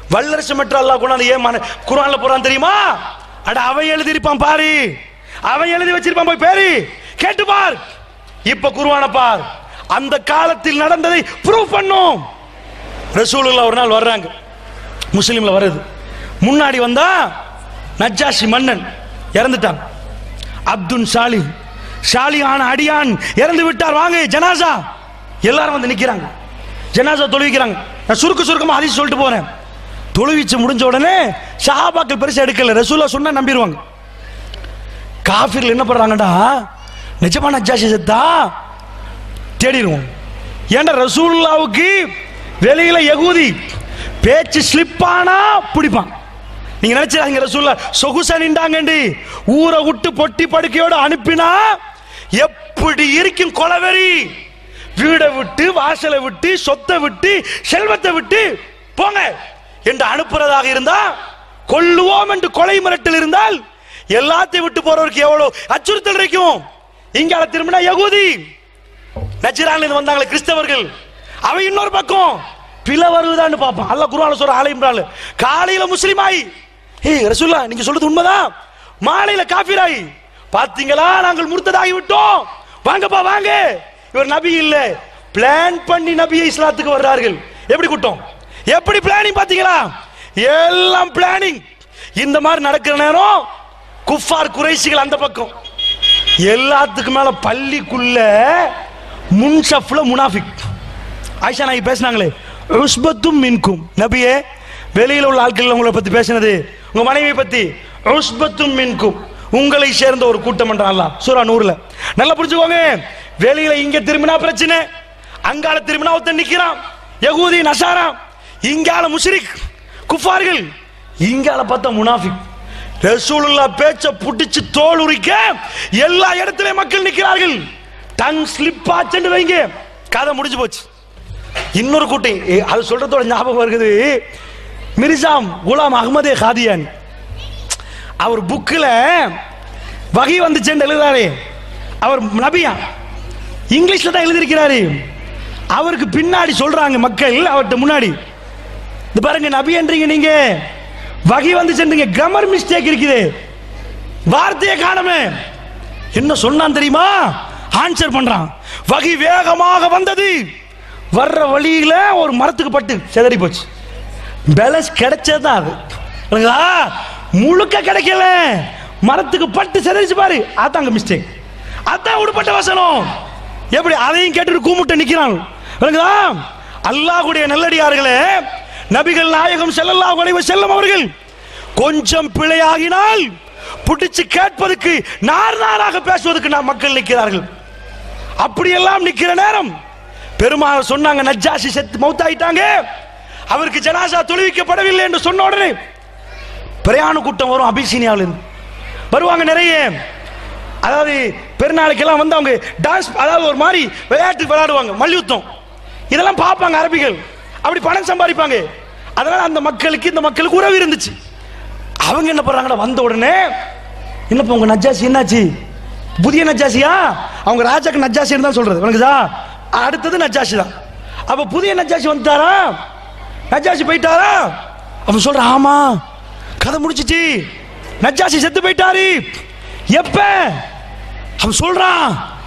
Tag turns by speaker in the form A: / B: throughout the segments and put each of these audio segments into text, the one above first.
A: வல்லரசு மற்ற அல்லாஹ் கொண்டாந்து ஏன் மன- குர்ஆன்ல போறான் தெரியுமா அட அவன் எழுதியிருப்பான் பாரு அவன் எழுதி வச்சிருப்பான் போய் பேரு கேட்டு பார் இப்ப குர்ஆன பார் அந்த காலத்தில் நடந்ததை ப்ரூவ் பண்ணும் ரசூலுல்லாஹ் ஒரு நாள் வர்றாங்க முஸ்லீம்ல வருது முன்னாடி வந்தா நஜ்ஜாஷி மன்னன் இறந்துட்டான் அப்துல் சாலி ஷாலியான அடியான் இறந்து விட்டார் வாங்க ஜனாசா எல்லாரும் வந்து நிக்கிறாங்க ஜனாசா தொழுவிக்கிறாங்க நான் சுருக்க சுருக்கமா ஹதீஸ் சொல்லிட்டு போறேன் தொழுவிச்சு முடிஞ்ச உடனே ஷஹாபாக்கள் பெருசா எடுக்கல ரசூலா சொன்னா நம்பிடுவாங்க காஃபிர்கள் என்ன பண்றாங்கடா நிஜமா நஜ்ஜாஷி செத்தா தேடிடுவோம் ஏன்டா ரசூலுல்லாவுக்கு வெளியில யகூதி பேச்சு ஸ்லிப் ஆனா பிடிப்பான் நீங்க நினைச்சாங்க ரசூல்லா சொகுசா நின்றாங்கண்டி ஊரை விட்டு பொட்டி படுக்கையோட அனுப்பினா எப்படி இருக்கும் கொலவெறி வீடை விட்டு வாசலை விட்டு சொத்தை விட்டு செல்வத்தை விட்டு போங்க என்று அனுப்புறதாக இருந்தா கொல்லுவோம் என்று கொலை மிரட்டல் இருந்தால் எல்லாத்தையும் விட்டு போறவருக்கு எவ்வளவு அச்சுறுத்தல் இருக்கும் இங்கால திரும்பினா யகூதி நச்சிரான்ல இருந்து வந்தாங்களே கிறிஸ்தவர்கள் அவன் இன்னொரு பக்கம் பிள வருவதான்னு பார்ப்பான் அல்லாஹ் குர்ஆன்ல சொல்ற ஆலை இம்ரான் காலையில முஸ்லிமாய் ஏய் ரசூல்லா நீங்க சொல்றது உண்மைதான் மாலையில காஃபிராய் பாத்தீங்களா நாங்கள் முர்த்ததாகி விட்டோம் வாங்கப்பா வாங்க இவர் நபி இல்ல பிளான் பண்ணி நபியை இஸ்லாத்துக்கு வர்றார்கள் எப்படி கூட்டம் எப்படி பிளானிங் பாத்தீங்களா எல்லாம் பிளானிங் இந்த மாதிரி நடக்கிற நேரம் குஃபார் குறைசிகள் அந்த பக்கம் எல்லாத்துக்கு மேல பள்ளிக்குள்ள முன்சஃப்ல முனாஃபிக் ஆயிஷா நாயகி பேசினாங்களே உஸ்பத்தும் மின்கும் நபியே வெளியில உள்ள ஆட்கள் உங்களை பத்தி பேசினது உங்க மனைவியை பத்தி உஸ்பத்தும் மின்கும் உங்களை சேர்ந்த ஒரு கூட்டம் என்றான் அல்லாஹ் சூரா நூறுல நல்லா புரிஞ்சுக்கோங்க வெளியில இங்க திரும்பினா பிரச்சனை அங்கால திரும்பினா ஒருத்தன் நிக்கிறான் யகூதி நசாரா இங்கால முஷ்ரிக் குஃபார்கள் இங்கால பார்த்தா முனாஃபிக் ரசூலுல்லா பேச்ச புடிச்சு தோல் உரிக்க எல்லா இடத்துலயும் மக்கள் நிக்கிறார்கள் டங் ஸ்லிப் ஆச்சுன்னு வைங்க கதை முடிஞ்சு போச்சு இன்னொரு கூட்டம் ஏ, அது சொல்றதோட ஞாபகம் இருக்குது மிர்சாம் குலாம் அகமதே காதியான் அவர் புக்கில் வகை வந்துச்சுன்னு எழுதுறாரு அவர் நபியா இங்கிலீஷ்ல தான் எழுதியிருக்கிறாரு அவருக்கு பின்னாடி சொல்றாங்க மக்கள் அவர்கிட்ட முன்னாடி இது பாருங்க நபின்றீங்க நீங்க வகை வந்துச்சுன்றீங்க கிராமர் மிஸ்டேக் இருக்குது வார்த்தையை காணமே என்ன சொன்னான் தெரியுமா ஆன்சர் பண்றான் வகை வேகமாக வந்தது வர்ற வழியில ஒரு மரத்துக்கு பட்டு செதறி போச்சு பேலன்ஸ் கிடைச்சதுதான் அது புரியுதா? முழுக்க கிடைக்கல மரத்துக்கு பட்டு செதறிச்சு பாரு அதாங்க மிஸ்டேக் அதான் உடுப்பட்ட வசனம் எப்படி அதையும் கேட்டுட்டு கூமுட்ட நிக்கிறான் புரியுதா? அல்லாஹ்வுடைய நல்லடியார்களே நபிகள் நாயகம் ஸல்லல்லாஹு அலைஹி வஸல்லம் அவர்கள் கொஞ்சம் பிழையாகினால் பிடிச்சு கேட்பதற்கு நார் நாராக பேசுவதற்கு நாம் மக்கள் நிற்கிறார்கள் அப்படியெல்லாம் நிக்கிற நேரம் பெருமாள் சொன்னாங்க நஜ்ஜாசி செத்து மௌத்தாயிட்டாங்க அவருக்கு ஜனாசா தொழுவிக்கப்படவில்லை என்று சொன்ன உடனே பிரயாண கூட்டம் வரும் அபிசீனியாவில இருந்து வருவாங்க நிறைய அதாவது பெருநாளைக்கெல்லாம் வந்து அவங்க டான்ஸ் அதாவது ஒரு மாதிரி விளையாட்டு விளையாடுவாங்க மல்யுத்தம் இதெல்லாம் பார்ப்பாங்க அரபிகள் அப்படி பணம் சம்பாதிப்பாங்க அதனால அந்த மக்களுக்கு இந்த மக்களுக்கு உறவு இருந்துச்சு அவங்க என்ன பண்றாங்கன்னா வந்த உடனே என்னப்பா உங்க நஜ்ஜாசி என்னாச்சு புதிய நஜ்ஜாசியா அவங்க ராஜாக்கு நஜ்ஜாசின்னு தான் சொல்றது உனக்குதா அடுத்தது நஜ்ஜாசி தான் அப்ப புதிய நஜ்ஜாசி வந்துட்டாரா நஜ்ஜாசி போயிட்டாரா அவன் சொல்றான் ஆமா கதை முடிச்சிச்சு நஜ்ஜாசி செத்து போயிட்டாரு எப்ப அவன் சொல்றான்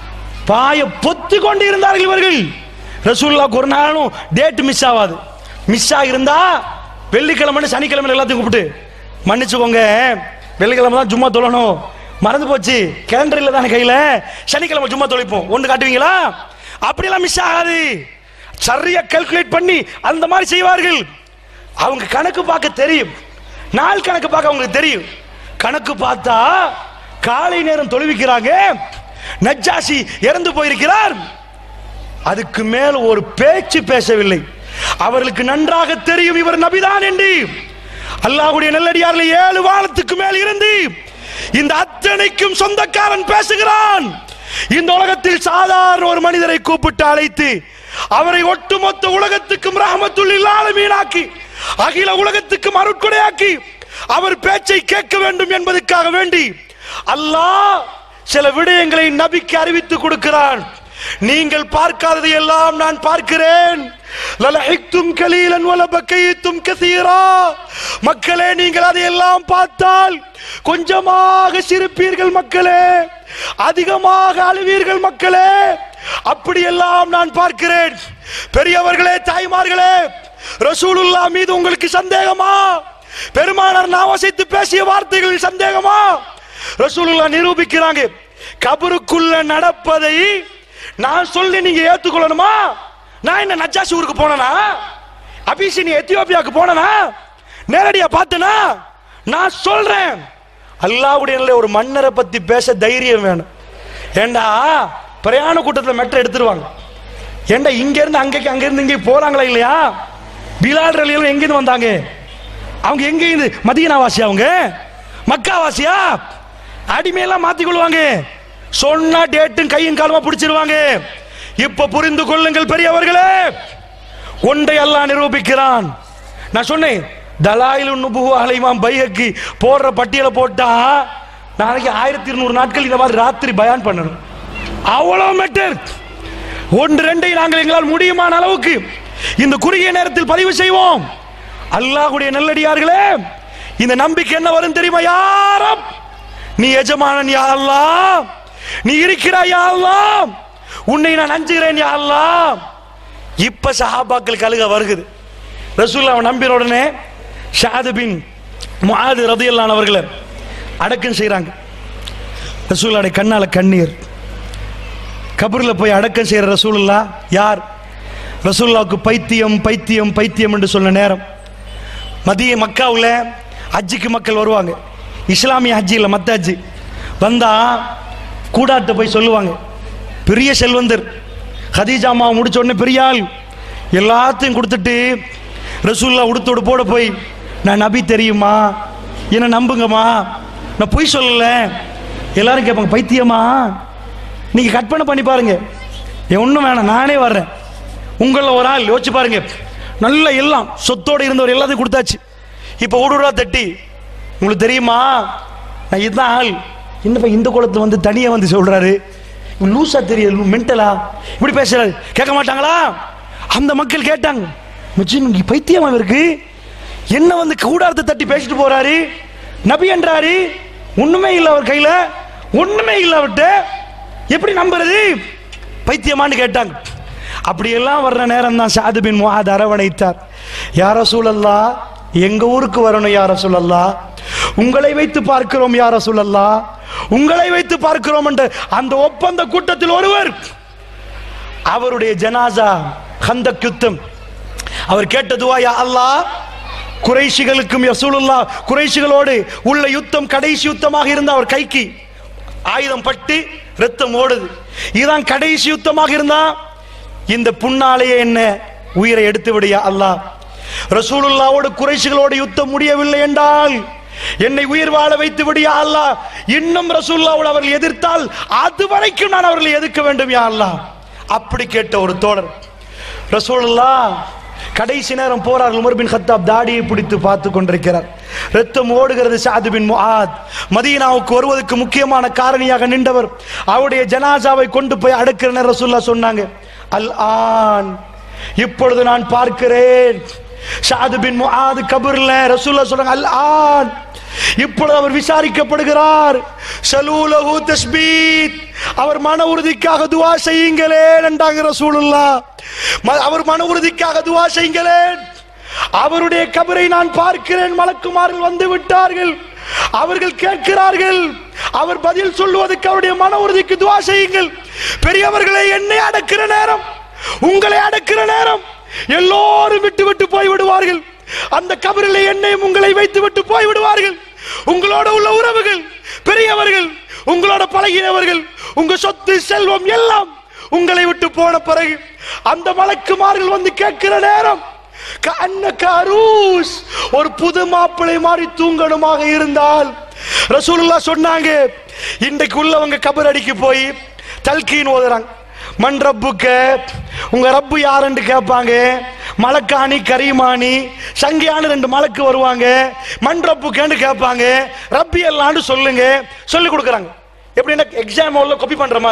A: பாய பொத்தி கொண்டு இருந்தார்கள் இவர்கள் ரசூலுல்லாஹ்க்கு ஒரு நாளும் டேட் மிஸ் ஆகாது மிஸ் ஆகிருந்தா வெள்ளிக்கிழமை சனிக்கிழமை எல்லாத்தையும் கூப்பிட்டு மன்னிச்சுக்கோங்க வெள்ளிக்கிழமை தான் ஜும்மா தொழணும் மறந்து போச்சு கேலண்டர் இல்ல தானே கையில சனிக்கிழமை ஜும்மா தொலைப்போம் ஒன்று காட்டுவீங்களா அப்படியெல்லாம் மிஸ் ஆகாது சரியா கால்குலேட் பண்ணி அந்த மாதிரி செய்வார்கள் அவங்க கணக்கு பார்க்க தெரியும் நாள் கணக்கு பார்க்க அவங்களுக்கு தெரியும் கணக்கு பார்த்தா காலை நேரம் தொழுவிக்கிறாங்க நஜ்ஜாசி இறந்து போயிருக்கிறார் அதுக்கு மேல் ஒரு பேச்சு பேசவில்லை அவர்களுக்கு நன்றாக தெரியும் இவர் நபிதான் என்று அல்லாஹ்வுடைய நல்லடியாரில் ஏழு வாரத்துக்கு மேல் இருந்து இந்த அத்தனைக்கும் சொந்தக்காரன் பேசுகிறான் இந்த உலகத்தில் சாதாரண ஒரு மனிதரை கூப்பிட்டு அழைத்து அவரை ஒட்டுமொத்த உலகத்துக்கும் ரஹமத்துல் இல்லாத மீனாக்கி அகில உலகத்துக்கும் அருட்கொடையாக்கி அவர் பேச்சை கேட்க வேண்டும் என்பதற்காக வேண்டி அல்லாஹ் சில விடயங்களை நபிக்கு அறிவித்து கொடுக்கிறான் நீங்கள் பார்க்காததை எல்லாம் நான் பார்க்கிறேன் லலஹிக்தும் கலீலன் வலபக்கைத்தும் கசீரா மக்களே நீங்கள் அதையெல்லாம் பார்த்தால் கொஞ்சமாக சிரிப்பீர்கள் மக்களே அதிகமாக அழுவீர்கள் மக்களே அப்படியெல்லாம் நான் பார்க்கிறேன் பெரியவர்களே தாய்மார்களே ரசூலுல்லா மீது உங்களுக்கு சந்தேகமா பெருமானார் நான் வசைத்து பேசிய வார்த்தைகளில் சந்தேகமா ரசூலுல்லா நிரூபிக்கிறாங்க கபருக்குள்ள நடப்பதை நான் சொல்லி நீங்க ஏத்துக்கொள்ளணுமா நான் என்ன நஜாசி ஊருக்கு போனனா அபிசினி எத்தியோப்பியாவுக்கு போனனா நேரடியா பார்த்தனா நான் சொல்றேன் அல்லாவுடைய நல்ல ஒரு மன்னரை பத்தி பேச தைரியம் வேணும் ஏண்டா பிரயாண கூட்டத்தில் மெட்ரோ எடுத்துருவாங்க ஏண்டா இங்க இருந்து அங்கேக்கு அங்க இருந்து இங்கே போறாங்களா இல்லையா பிலால் ரலியல் எங்க இருந்து வந்தாங்க அவங்க எங்க இருந்து மதீனாவாசியா அவங்க மக்காவாசியா அடிமையெல்லாம் மாத்தி கொள்வாங்க சொன்னா டேட்டும் கையும் காலமா பிடிச்சிருவாங்க இப்ப புரிந்து கொள்ளுங்கள் பெரியவர்களே ஒன்றை அல்லாஹ் நிரூபிக்கிறான் நான் சொன்னேன் தலாயில் நுபுகு அலைமாம் பைஹக்கி போடுற பட்டியலை போட்டா நாளைக்கு ஆயிரத்தி இருநூறு நாட்கள் இந்த மாதிரி ராத்திரி பயான் பண்ணணும் அவ்வளவு மெட்டர் ஒன்று ரெண்டை நாங்கள் எங்களால் முடியுமான அளவுக்கு இந்த குறுகிய நேரத்தில் பதிவு செய்வோம் அல்லாஹ்வுடைய நல்லடியார்களே இந்த நம்பிக்கை என்ன வரும் தெரியுமா யாரும் நீ எஜமானன் யா அல்லாஹ் நீ இருக்கிறாய் யா அல்லாஹ் உன்னை நான் அஞ்சுகிறேன் யா அல்லாஹ் இப்ப சஹாபாக்கள் கழுக வருகுது ரசூல் அவன் நம்பின உடனே ஷாது பின் முஆது ரதியல்லான் அவர்களை அடக்கம் செய்றாங்க ரசூலுடைய கண்ணால கண்ணீர் கபர்ல போய் அடக்கம் செய்யற ரசூலுல்லா யார் ரசூலுல்லாவுக்கு பைத்தியம் பைத்தியம் பைத்தியம் என்று சொன்ன நேரம் மதிய மக்காவுல ஹஜ்ஜுக்கு மக்கள் வருவாங்க இஸ்லாமிய ஹஜ்ஜி இல்லை மத்த ஹஜ்ஜி வந்தா கூடாட்ட போய் சொல்லுவாங்க பெரிய செல்வந்தர் ஹதீஜா அம்மா முடிச்ச உடனே பெரிய ஆள் எல்லாத்தையும் கொடுத்துட்டு ரசூல்லா உடுத்தோடு போட போய் நான் நபி தெரியுமா என்ன நம்புங்கம்மா நான் பொய் சொல்லல எல்லாரும் கேட்பாங்க பைத்தியமா நீங்க கற்பனை பண்ணி பாருங்க என் ஒன்றும் வேணாம் நானே வர்றேன் உங்களில் ஒரு ஆள் யோசிச்சு பாருங்க நல்ல எல்லாம் சொத்தோடு இருந்தவர் எல்லாத்தையும் கொடுத்தாச்சு இப்போ ஊடுருவா தட்டி உங்களுக்கு தெரியுமா நான் இதுதான் ஆள் என்னப்பா இந்த குளத்துல வந்து தனியா வந்து சொல்றாரு இவன் லூசா தெரியல மென்டலா இப்படி பேசுறாரு கேட்க மாட்டாங்களா அந்த மக்கள் கேட்டாங்க மச்சி நீங்க பைத்தியமா இருக்கு என்ன வந்து கூடாரத்தை தட்டி பேசிட்டு போறாரு நபி என்றாரு ஒண்ணுமே இல்ல அவர் கையில ஒண்ணுமே இல்ல அவர்கிட்ட எப்படி நம்புறது பைத்தியமான்னு கேட்டாங்க அப்படியெல்லாம் வர்ற நேரம் தான் சாது பின் முஹாத் அரவணைத்தார் யார சூழல்லா எங்க ஊருக்கு வரணும் யார சூழல்லா உங்களை வைத்து பார்க்கிறோம் யார சூழல்லா உங்களை வைத்து பார்க்கிறோம் என்ற அந்த ஒப்பந்த கூட்டத்தில் ஒருவர் அவருடைய ஜனாசா ஹந்தக் யுத்தம் அவர் கேட்ட துவா யா அல்லாஹ் குறைஷிகளுக்கும் யசூலுல்லா குறைஷிகளோடு உள்ள யுத்தம் கடைசி யுத்தமாக இருந்த அவர் கைக்கு ஆயுதம் பட்டு ரத்தம் ஓடுது இதுதான் கடைசி யுத்தமாக இருந்தா இந்த புண்ணாலேயே என்ன உயிரை எடுத்து விடியா அல்லாஹ் ரசூலுல்லாவோடு குறைஷிகளோடு யுத்தம் முடியவில்லை என்றால் என்னை உயிர் வாழ வைத்து விடியா அல்லாஹ் இன்னும் ரசூலுல்லாவோடு அவர்கள் எதிர்த்தால் அது வரைக்கும் நான் அவர்களை எதிர்க்க வேண்டும் யா அல்லாஹ் அப்படி கேட்ட ஒரு தோழர் ரசூலுல்லா கடைசி நேரம் போறார் உமர் பின் கத்தாப் தாடியை பிடித்து பார்த்து கொண்டிருக்கிறார் ரத்தம் ஓடுகிறது சாது பின் முஆத் மதீனாவுக்கு வருவதற்கு முக்கியமான காரணியாக நின்றவர் அவருடைய ஜனாசாவை கொண்டு போய் அடக்கிற நேரம் ரசூல்லா சொன்னாங்க அல் ஆன் இப்பொழுது நான் பார்க்கிறேன் சாது பின் முஆத் கபர்ல ரசூல்லா சொல்றாங்க அல் ஆன் இப்பொழுது அவர் விசாரிக்கப்படுகிறார் சலூலஹு தஸ்பீத் அவர் மன உறுதிக்காக துவா செய்யுங்களே என்றாங்க ரசூலுல்லா ம- அவர் மன உறுதிக்காக துவா செய்யுங்களேன் அவருடைய கபரை நான் பார்க்கிறேன் மலக்குமார்கள் வந்து விட்டார்கள் அவர்கள் கேட்கிறார்கள் அவர் பதில் சொல்லுவதற்கு அவருடைய மன உறுதிக்கு துவா செய்யுங்கள் பெரியவர்களை என்னை அடக்கிற நேரம் உங்களை அடக்கிற நேரம் எல்லோரும் விட்டு விட்டு போய் விடுவார்கள் அந்த கபரில் என்னையும் உங்களை வைத்து விட்டு போய் விடுவார்கள் உங்களோட உள்ள உறவுகள் பெரியவர்கள் உங்களோட பழகினவர்கள் உங்க சொத்து செல்வம் எல்லாம் உங்களை விட்டு போன பிறகு அந்த மலக்குமார்கள் வந்து கேட்கிற நேரம் கண்ணக்க அரூஸ் ஒரு புது மாப்பிளை மாதிரி தூங்கணுமாக இருந்தால் ரசூலுல்லா சொன்னாங்க இன்றைக்கு உள்ளவங்க கபர் அடிக்கு போய் தல்கீன் ஓதுறாங்க மண் ரப்புக்க உங்க ரப்பு யாருன்னு கேட்பாங்க மலக்காணி கரிமானி சங்கியானு ரெண்டு மலக்கு வருவாங்க மண் ரப்புக்கன்னு கேட்பாங்க ரப்பி எல்லாம்னு சொல்லுங்க சொல்லி கொடுக்குறாங்க எப்படின்னா எக்ஸாம் உள்ள காப்பி பண்ற மாதிரி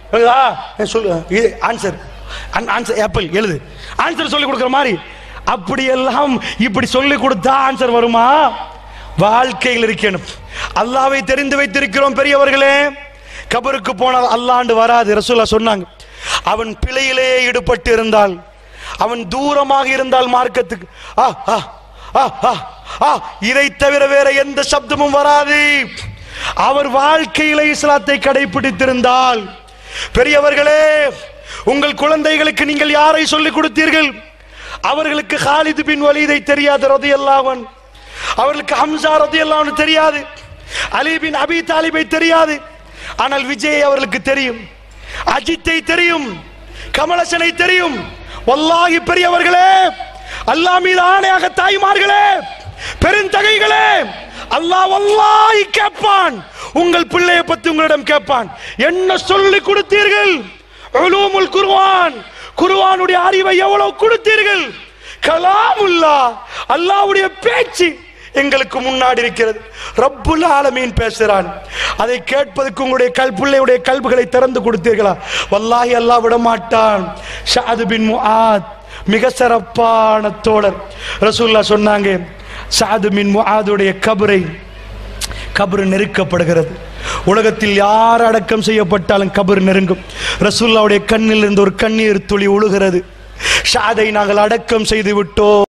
A: விளங்குதா? ஏ, சொல்லு இது ஆன்சர் ஆன்சர் ஆப்பிள் எழுது ஆன்சர் சொல்லி கொடுக்குற மாதிரி அப்படியெல்லாம் இப்படி சொல்லி கொடுத்தா ஆன்சர் வருமா வாழ்க்கையில் இருக்கணும் அல்லாவை தெரிந்து வைத்திருக்கிறோம் பெரியவர்களே கபருக்கு போனால் அல்லாண்டு வராது ரசூலா சொன்னாங்க அவன் பிழையிலே ஈடுபட்டு இருந்தால் அவன் தூரமாக இருந்தால் மார்க்கத்துக்கு ஆ ஆ ஆ ஆ ஆ இதை தவிர வேற எந்த சப்தமும் வராது அவர் வாழ்க்கையில இஸ்லாத்தை கடைபிடித்திருந்தால் பெரியவர்களே உங்கள் குழந்தைகளுக்கு நீங்கள் யாரை சொல்லிக் கொடுத்தீர்கள் அவர்களுக்கு ஹாலிது பின் வலீதை தெரியாது ரதியல்லாவன் அவர்களுக்கு ஹம்சா ரதியல்லாவன் தெரியாது அலி பின் அபி தாலிபை தெரியாது ஆனால் விஜய் அவர்களுக்கு தெரியும் அஜித்தை தெரியும் கமலசனை தெரியும் வல்லாஹி பெரியவர்களே அல்லாஹ் மீது ஆணையாக தாய்மார்களே பெருந்தகைகளே அல்லாஹ் வல்லாஹி கேட்பான் உங்கள் பிள்ளையை பத்தி உங்களிடம் கேட்பான் என்ன சொல்லி கொடுத்தீர்கள் உலூமுல் குர்ஆன் குர்ஆனுடைய அறிவை எவ்வளவு கொடுத்தீர்கள் கலாமுல்லா அல்லாஹ்வுடைய பேச்சு எங்களுக்கு முன்னாடி இருக்கிறது ரப்புல் ஆலமீன் பேசுறான் அதை கேட்பதற்கு உங்களுடைய கல் பிள்ளையுடைய கல்புகளை திறந்து கொடுத்தீர்களா வல்லாஹி அல்லாஹ் விட மாட்டான் ஷாது பின் முஆத் மிக சிறப்பான தோழர் ரசூல்லா சொன்னாங்க சாது பின் முஆதுடைய கபரை கபரு நெருக்கப்படுகிறது உலகத்தில் யார் அடக்கம் செய்யப்பட்டாலும் கபர் நெருங்கும் ரசூல்லாவுடைய கண்ணில் இருந்து ஒரு கண்ணீர் துளி உழுகிறது ஷாதை நாங்கள் அடக்கம் செய்து விட்டோம்